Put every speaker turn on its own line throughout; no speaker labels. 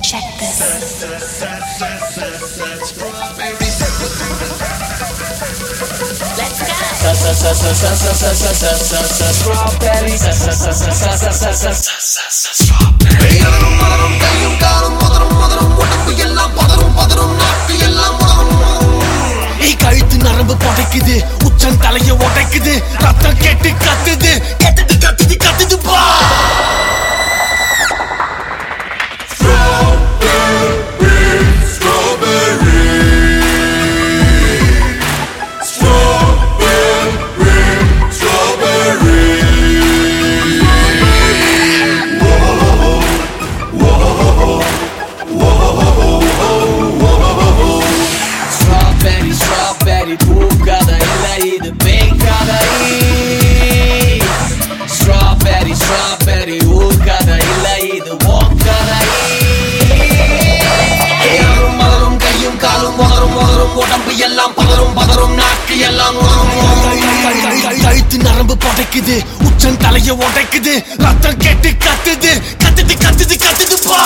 Check this. Let's go.
நீ கழுத்து நரம்பு புதைக்குது உச்சன் தலைய உடைக்குது ரத்தம் கெட்டு கத்துது கத்துது கத்துது கத்துது பா
Strawberry, strawberry, பூக்காத இல்ல இது பேய்க்காத Strawberry, strawberry, ஊக்காத இல்ல இது ஓக்காத
ஏறும் மலரும் கையும் காலும் உதரும் உதரும் உடம்பு எல்லாம் பதறும் பதறும் நாக்கு எல்லாம் உதறும் உதறும். கழுத்து நரம்பு புதைக்குது உச்சன் தலைய உடைக்குது ரத்தம் கெட்டு கத்துது கத்துது கத்துது கத்துது பா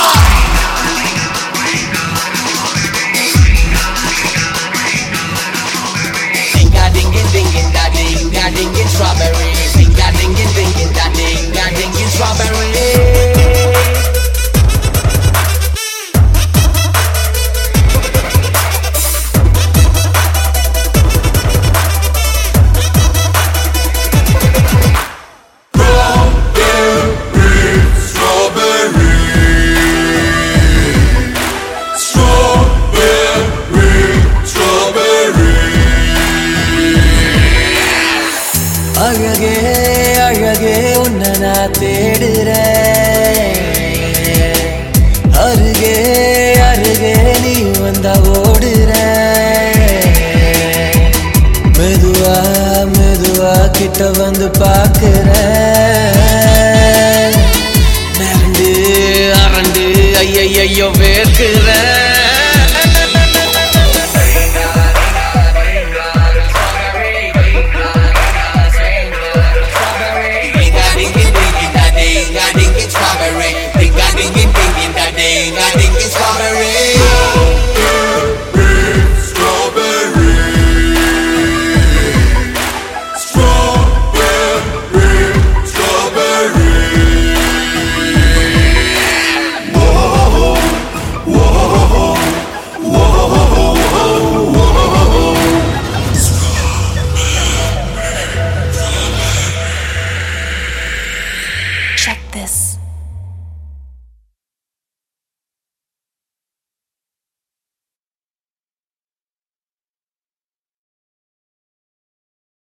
Ding a ding a ding a da ding a ding a strawberry Ding a ding a ding a da ding a ding a strawberry அழகே அழகே உன்னை நான் தேடுறேன் அருகே அருகே நீ வந்தா ஓடுற மெதுவா மெதுவா கிட்ட வந்து பாக்குற மிரண்டு அரண்டு ஐயையோ வேர்க்கிறேன் Strawberry.